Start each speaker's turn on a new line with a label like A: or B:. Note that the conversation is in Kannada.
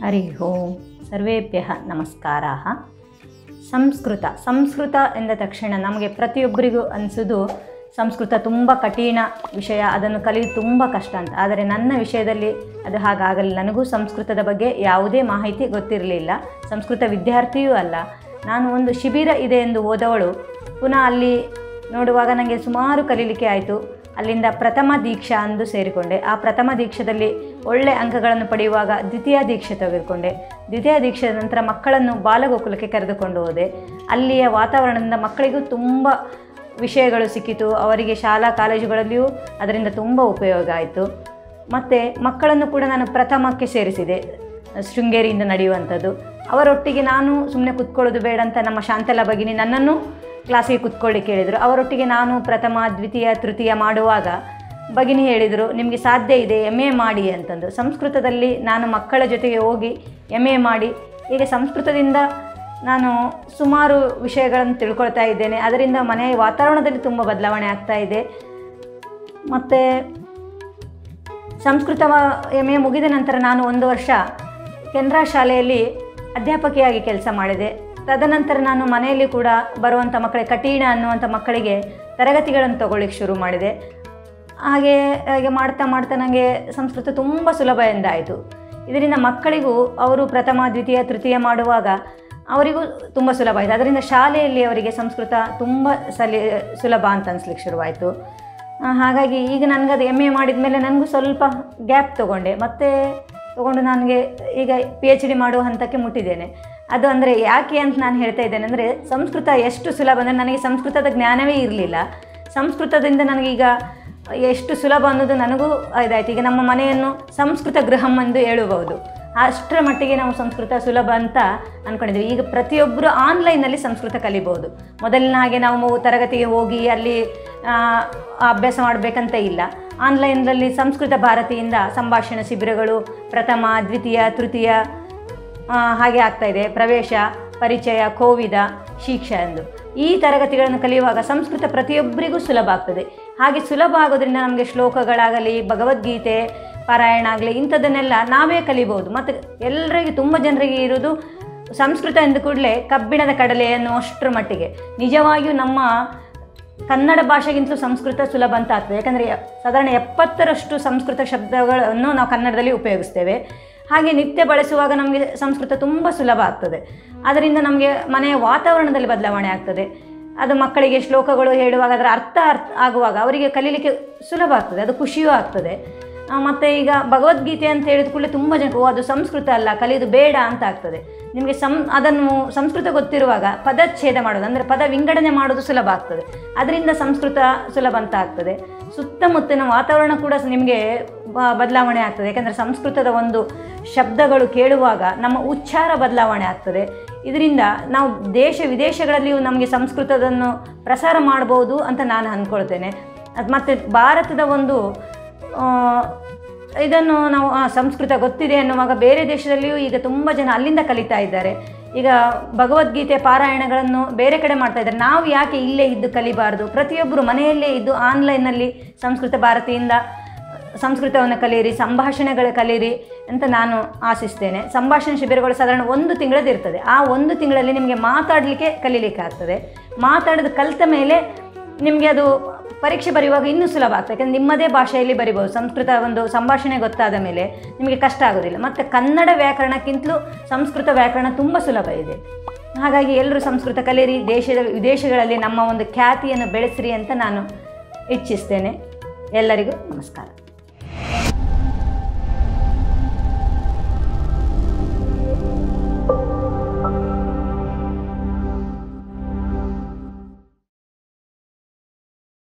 A: ಹರಿ ಓಂ ಸರ್ವೇಭ್ಯ ನಮಸ್ಕಾರ ಸಂಸ್ಕೃತ ಸಂಸ್ಕೃತ ಎಂದ ತಕ್ಷಣ ನಮಗೆ ಪ್ರತಿಯೊಬ್ಬರಿಗೂ ಅನಿಸೋದು ಸಂಸ್ಕೃತ ತುಂಬ ಕಠಿಣ ವಿಷಯ ಅದನ್ನು ಕಲಿಯೋದು ತುಂಬ ಕಷ್ಟ ಅಂತ ಆದರೆ ನನ್ನ ವಿಷಯದಲ್ಲಿ ಅದು ಹಾಗಾಗಲಿಲ್ಲ ನನಗೂ ಸಂಸ್ಕೃತದ ಬಗ್ಗೆ ಯಾವುದೇ ಮಾಹಿತಿ ಗೊತ್ತಿರಲಿಲ್ಲ ಸಂಸ್ಕೃತ ವಿದ್ಯಾರ್ಥಿಯೂ ಅಲ್ಲ ನಾನು ಒಂದು ಶಿಬಿರ ಇದೆ ಎಂದು ಹೋದವಳು ಪುನಃ ಅಲ್ಲಿ ನೋಡುವಾಗ ನನಗೆ ಸುಮಾರು ಕಲೀಲಿಕ್ಕೆ ಆಯಿತು ಅಲ್ಲಿಂದ ಪ್ರಥಮ ದೀಕ್ಷಾ ಅಂದು ಸೇರಿಕೊಂಡೆ ಆ ಪ್ರಥಮ ದೀಕ್ಷದಲ್ಲಿ ಒಳ್ಳೆ ಅಂಕಗಳನ್ನು ಪಡೆಯುವಾಗ ದ್ವಿತೀಯ ದೀಕ್ಷೆ ತೆಗೆದುಕೊಂಡೆ ದ್ವಿತೀಯ ದೀಕ್ಷೆಯ ನಂತರ ಮಕ್ಕಳನ್ನು ಬಾಲಗೋಕುಲಕ್ಕೆ ಕರೆದುಕೊಂಡು ಹೋದೆ ಅಲ್ಲಿಯ ವಾತಾವರಣದಿಂದ ಮಕ್ಕಳಿಗೂ ತುಂಬ ವಿಷಯಗಳು ಸಿಕ್ಕಿತು ಅವರಿಗೆ ಶಾಲಾ ಕಾಲೇಜುಗಳಲ್ಲಿಯೂ ಅದರಿಂದ ತುಂಬ ಉಪಯೋಗ ಆಯಿತು ಮತ್ತು ಮಕ್ಕಳನ್ನು ಕೂಡ ನಾನು ಪ್ರಥಮಕ್ಕೆ ಸೇರಿಸಿದೆ ಶೃಂಗೇರಿಯಿಂದ ನಡೆಯುವಂಥದ್ದು ಅವರೊಟ್ಟಿಗೆ ನಾನು ಸುಮ್ಮನೆ ಕುತ್ಕೊಳ್ಳೋದು ಬೇಡ ಅಂತ ನಮ್ಮ ಶಾಂತಲ ಭಗಿನಿ ನನ್ನನ್ನು ಕ್ಲಾಸಿಗೆ ಕುತ್ಕೊಳ್ಳಿ ಕೇಳಿದರು ಅವರೊಟ್ಟಿಗೆ ನಾನು ಪ್ರಥಮ ದ್ವಿತೀಯ ತೃತೀಯ ಮಾಡುವಾಗ ಭಗಿನಿ ಹೇಳಿದರು ನಿಮಗೆ ಸಾಧ್ಯ ಇದೆ ಎಮ್ ಎ ಮಾಡಿ ಅಂತಂದು ಸಂಸ್ಕೃತದಲ್ಲಿ ನಾನು ಮಕ್ಕಳ ಜೊತೆಗೆ ಹೋಗಿ ಎಮ್ ಎ ಮಾಡಿ ಈಗ ಸಂಸ್ಕೃತದಿಂದ ನಾನು ಸುಮಾರು ವಿಷಯಗಳನ್ನು ತಿಳ್ಕೊಳ್ತಾ ಇದ್ದೇನೆ ಅದರಿಂದ ಮನೆಯ ವಾತಾವರಣದಲ್ಲಿ ತುಂಬ ಬದಲಾವಣೆ ಆಗ್ತಾ ಇದೆ ಮತ್ತು ಸಂಸ್ಕೃತ ಎಮ್ ಎ ಮುಗಿದ ನಂತರ ನಾನು ಒಂದು ವರ್ಷ ಕೆನರಾ ಶಾಲೆಯಲ್ಲಿ ಅಧ್ಯಾಪಕಿಯಾಗಿ ಕೆಲಸ ಮಾಡಿದೆ ತದನಂತರ ನಾನು ಮನೆಯಲ್ಲಿ ಕೂಡ ಬರುವಂಥ ಮಕ್ಕಳಿಗೆ ಕಠಿಣ ಅನ್ನುವಂಥ ಮಕ್ಕಳಿಗೆ ತರಗತಿಗಳನ್ನು ತಗೊಳ್ಳಿಕ್ಕೆ ಶುರು ಮಾಡಿದೆ ಹಾಗೆ ಹಾಗೆ ಮಾಡ್ತಾ ಮಾಡ್ತಾ ನನಗೆ ಸಂಸ್ಕೃತ ತುಂಬ ಸುಲಭ ಎಂದಾಯಿತು ಇದರಿಂದ ಮಕ್ಕಳಿಗೂ ಅವರು ಪ್ರಥಮ ದ್ವಿತೀಯ ತೃತೀಯ ಮಾಡುವಾಗ ಅವರಿಗೂ ತುಂಬ ಸುಲಭ ಆಯಿತು ಅದರಿಂದ ಶಾಲೆಯಲ್ಲಿ ಅವರಿಗೆ ಸಂಸ್ಕೃತ ತುಂಬ ಸಲಿ ಸುಲಭ ಅಂತ ಅನಿಸ್ಲಿಕ್ಕೆ ಶುರುವಾಯಿತು ಆ, ಹಾಗಾಗಿ ಈಗ ನನಗದು ಎಮ್ ಎ ಮಾಡಿದ ಮೇಲೆ ನನಗೂ ಸ್ವಲ್ಪ ಗ್ಯಾಪ್ ತೊಗೊಂಡೆ ಮತ್ತು ತೊಗೊಂಡು ನನಗೆ ಈಗ ಪಿ ಎಚ್ ಡಿ ಮಾಡುವ ಹಂತಕ್ಕೆ ಮುಟ್ಟಿದ್ದೇನೆ ಅದು ಅಂದರೆ ಯಾಕೆ ಅಂತ ನಾನು ಹೇಳ್ತಾ ಇದ್ದೇನೆ ಅಂದರೆ ಸಂಸ್ಕೃತ ಎಷ್ಟು ಸುಲಭ ಅಂದರೆ ನನಗೆ ಸಂಸ್ಕೃತದ ಜ್ಞಾನವೇ ಇರಲಿಲ್ಲ ಸಂಸ್ಕೃತದಿಂದ ನನಗೀಗ ಎಷ್ಟು ಸುಲಭ ಅನ್ನೋದು ನನಗೂ ಇದಾಯ್ತು ಈಗ ನಮ್ಮ ಮನೆಯನ್ನು ಸಂಸ್ಕೃತ ಗೃಹಂ ಎಂದು ಹೇಳಬಹುದು ಅಷ್ಟರ ಮಟ್ಟಿಗೆ ನಾವು ಸಂಸ್ಕೃತ ಸುಲಭ ಅಂತ ಅಂದ್ಕೊಂಡಿದ್ವಿ ಈಗ ಪ್ರತಿಯೊಬ್ಬರು ಆನ್ಲೈನಲ್ಲಿ ಸಂಸ್ಕೃತ ಕಲಿಬೋದು ಮೊದಲಿನ ಹಾಗೆ ನಾವು ತರಗತಿಗೆ ಹೋಗಿ ಅಲ್ಲಿ ಆ, ಅಭ್ಯಾಸ ಮಾಡಬೇಕಂತ ಇಲ್ಲ ಆನ್ಲೈನ್ನಲ್ಲಿ ಸಂಸ್ಕೃತ ಭಾರತಿಯಿಂದ ಸಂಭಾಷಣೆ ಶಿಬಿರಗಳು ಪ್ರಥಮ ದ್ವಿತೀಯ ತೃತೀಯ ಆ, ಹಾಗೆ ಆಗ್ತಾ ಇದೆ ಪ್ರವೇಶ ಪರಿಚಯ ಕೋವಿದ ಶಿಕ್ಷಾ ಎಂದು ಈ ತರಗತಿಗಳನ್ನು ಕಲಿಯುವಾಗ ಸಂಸ್ಕೃತ ಪ್ರತಿಯೊಬ್ಬರಿಗೂ ಸುಲಭ ಆಗ್ತದೆ ಹಾಗೆ ಸುಲಭ ಆಗೋದ್ರಿಂದ ನಮಗೆ ಶ್ಲೋಕಗಳಾಗಲಿ ಭಗವದ್ಗೀತೆ ಪಾರಾಯಣ ಆಗಲಿ ಇಂಥದ್ದನ್ನೆಲ್ಲ ನಾವೇ ಕಲಿಬೋದು ಮತ್ತು ಎಲ್ಲರಿಗೆ ತುಂಬ ಜನರಿಗೆ ಇರೋದು ಸಂಸ್ಕೃತ ಎಂದ ಕೂಡಲೇ ಕಬ್ಬಿಣದ ಕಡಲೆ ಅನ್ನುವಷ್ಟರ ಮಟ್ಟಿಗೆ ನಿಜವಾಗಿಯೂ ನಮ್ಮ ಕನ್ನಡ ಭಾಷೆಗಿಂತಲೂ ಸಂಸ್ಕೃತ ಸುಲಭ ಅಂತ ಆಗ್ತದೆ ಯಾಕಂದರೆ ಸಾಧಾರಣ ಎಪ್ಪತ್ತರಷ್ಟು ಸಂಸ್ಕೃತ ಶಬ್ದಗಳನ್ನು ನಾವು ಕನ್ನಡದಲ್ಲಿ ಉಪಯೋಗಿಸ್ತೇವೆ ಹಾಗೆ ನಿತ್ಯ ಬಳಸುವಾಗ ನಮಗೆ ಸಂಸ್ಕೃತ ತುಂಬ ಸುಲಭ ಆಗ್ತದೆ ಅದರಿಂದ ನಮಗೆ ಮನೆಯ ವಾತಾವರಣದಲ್ಲಿ ಬದಲಾವಣೆ ಆಗ್ತದೆ ಅದು ಮಕ್ಕಳಿಗೆ ಶ್ಲೋಕಗಳು ಹೇಳುವಾಗ ಅದರ ಅರ್ಥ ಅರ್ಥ ಆಗುವಾಗ ಅವರಿಗೆ ಕಲೀಲಿಕ್ಕೆ ಸುಲಭ ಆಗ್ತದೆ ಅದು ಖುಷಿಯೂ ಆಗ್ತದೆ ಆ, ಮತ್ತೆ ಈಗ ಭಗವದ್ಗೀತೆ ಅಂತ ಹೇಳಿದ ಕೂಡಲೇ ತುಂಬ ಜನ ಓ ಅದು ಸಂಸ್ಕೃತ ಅಲ್ಲ ಕಲಿಯೋದು ಬೇಡ ಅಂತ ಆಗ್ತದೆ ನಿಮಗೆ ಸಂ ಅದನ್ನು ಸಂಸ್ಕೃತ ಗೊತ್ತಿರುವಾಗ ಪದಚ್ಛೇದ ಮಾಡೋದು ಅಂದರೆ ಪದ ವಿಂಗಡಣೆ ಮಾಡೋದು ಸುಲಭ ಆಗ್ತದೆ ಅದರಿಂದ ಸಂಸ್ಕೃತ ಸುಲಭ ಅಂತ ಆಗ್ತದೆ ಸುತ್ತಮುತ್ತಲಿನ ವಾತಾವರಣ ಕೂಡ ಸ- ನಿಮಗೆ ಬ- ಬದಲಾವಣೆ ಆಗ್ತದೆ ಯಾಕಂದರೆ ಸಂಸ್ಕೃತದ ಒಂದು ಶಬ್ದಗಳು ಕೇಳುವಾಗ ನಮ್ಮ ಉಚ್ಚಾರ ಬದಲಾವಣೆ ಆಗ್ತದೆ ಇದರಿಂದ ನಾವು ದೇಶ ವಿದೇಶಗಳಲ್ಲಿಯೂ ನಮಗೆ ಸಂಸ್ಕೃತದನ್ನು ಪ್ರಸಾರ ಮಾಡ್ಬೋದು ಅಂತ ನಾನು ಅಂದ್ಕೊಳ್ತೇನೆ ಅದು ಮತ್ತು ಭಾರತದ ಒಂದು ಆ, ಇದನ್ನು ನಾವು ಆ, ಸಂಸ್ಕೃತ ಗೊತ್ತಿದೆ ಅನ್ನುವಾಗ ಬೇರೆ ದೇಶದಲ್ಲಿಯೂ ಈಗ ತುಂಬ ಜನ ಅಲ್ಲಿಂದ ಕಲಿತಾ ಇದ್ದಾರೆ ಈಗ ಭಗವದ್ಗೀತೆ ಪಾರಾಯಣಗಳನ್ನು ಬೇರೆ ಕಡೆ ಮಾಡ್ತಾ ಇದ್ದಾರೆ ನಾವು ಯಾಕೆ ಇಲ್ಲೇ ಇದ್ದು ಕಲಿಬಾರ್ದು ಪ್ರತಿಯೊಬ್ಬರು ಮನೆಯಲ್ಲೇ ಇದ್ದು ಆನ್ಲೈನ್ನಲ್ಲಿ ಸಂಸ್ಕೃತ ಭಾರತಿಯಿಂದ ಸಂಸ್ಕೃತವನ್ನು ಕಲಿಯಿರಿ ಸಂಭಾಷಣೆಗಳ ಕಲಿಯಿರಿ ಅಂತ ನಾನು ಆಶಿಸ್ತೇನೆ ಸಂಭಾಷಣೆ ಶಿಬಿರಗಳು ಸಾಧಾರಣ ಒಂದು ತಿಂಗಳದ್ದು ಇರ್ತದೆ ಆ ಒಂದು ತಿಂಗಳಲ್ಲಿ ನಿಮಗೆ ಮಾತಾಡಲಿಕ್ಕೆ ಕಲೀಲಿಕ್ಕೆ ಆಗ್ತದೆ ಮಾತಾಡೋದು ಕಲಿತ ಮೇಲೆ ನಿಮಗೆ ಅದು ಪರೀಕ್ಷೆ ಬರೆಯುವಾಗ ಇನ್ನೂ ಸುಲಭ ಆಗ್ತದೆ ಯಾಕಂದರೆ ನಿಮ್ಮದೇ ಭಾಷೆಯಲ್ಲಿ ಬರಿಬೋದು ಸಂಸ್ಕೃತ ಒಂದು ಸಂಭಾಷಣೆ ಗೊತ್ತಾದ ಮೇಲೆ ನಿಮಗೆ ಕಷ್ಟ ಆಗೋದಿಲ್ಲ ಮತ್ತು ಕನ್ನಡ ವ್ಯಾಕರಣಕ್ಕಿಂತಲೂ ಸಂಸ್ಕೃತ ವ್ಯಾಕರಣ ತುಂಬ ಸುಲಭ ಇದೆ ಹಾಗಾಗಿ ಎಲ್ಲರೂ ಸಂಸ್ಕೃತ ಕಲಿಯಿರಿ ದೇಶದ ವಿದೇಶಗಳಲ್ಲಿ ನಮ್ಮ ಒಂದು ಖ್ಯಾತಿಯನ್ನು ಬೆಳೆಸಿರಿ ಅಂತ ನಾನು ಇಚ್ಛಿಸ್ತೇನೆ ಎಲ್ಲರಿಗೂ ನಮಸ್ಕಾರ